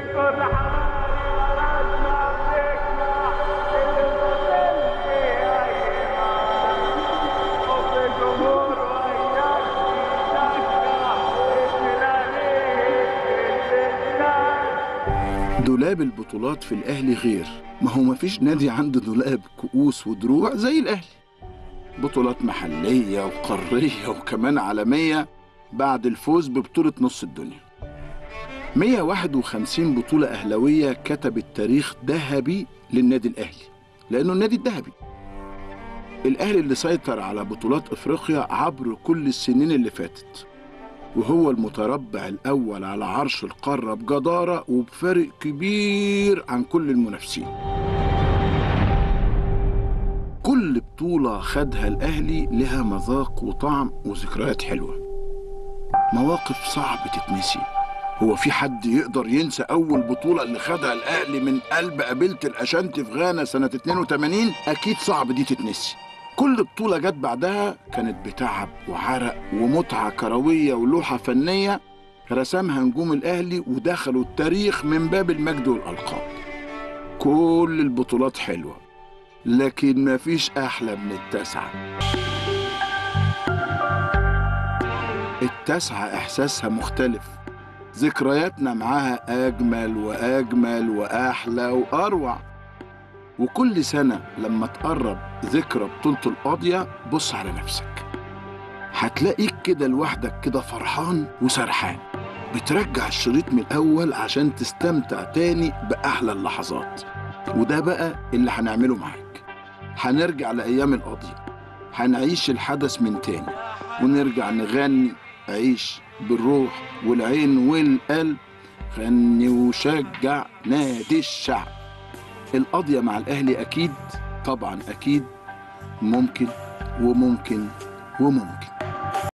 دولاب البطولات في الأهلي غير ما هو مفيش نادي عنده دولاب كؤوس ودروع زي الأهلي بطولات محلية وقارية وكمان عالمية بعد الفوز ببطولة نص الدنيا 151 بطولة أهلوية كتبت تاريخ ذهبي للنادي الأهلي لأنه النادي الذهبي الأهلي اللي سيطر على بطولات أفريقيا عبر كل السنين اللي فاتت وهو المتربع الأول على عرش القارة بجدارة وبفرق كبير عن كل المنافسين كل بطولة خدها الأهلي لها مذاق وطعم وذكريات حلوة مواقف صعب تتنسي هو في حد يقدر ينسى أول بطولة اللي خدها الأهلي من قلب قبيلة الأشانتي في غانا سنة 82 أكيد صعب دي تتنسي كل بطولة جت بعدها كانت بتعب وعرق ومتعة كروية ولوحة فنية رسمها نجوم الأهلي ودخلوا التاريخ من باب المجد والألقاب كل البطولات حلوة لكن مفيش أحلى من التاسعة التاسعة إحساسها مختلف ذكرياتنا معاها أجمل وأجمل وأحلى وأروع وكل سنة لما تقرب ذكرى بطولة القاضية بص على نفسك هتلاقيك كده لوحدك كده فرحان وسرحان بترجع الشريط من الأول عشان تستمتع تاني بأحلى اللحظات وده بقى اللي هنعمله معاك هنرجع لأيام القاضية هنعيش الحدث من تاني ونرجع نغني عيش بالروح والعين والقلب غني وشجع نادي الشعب القضية مع الأهلي أكيد طبعا أكيد ممكن وممكن وممكن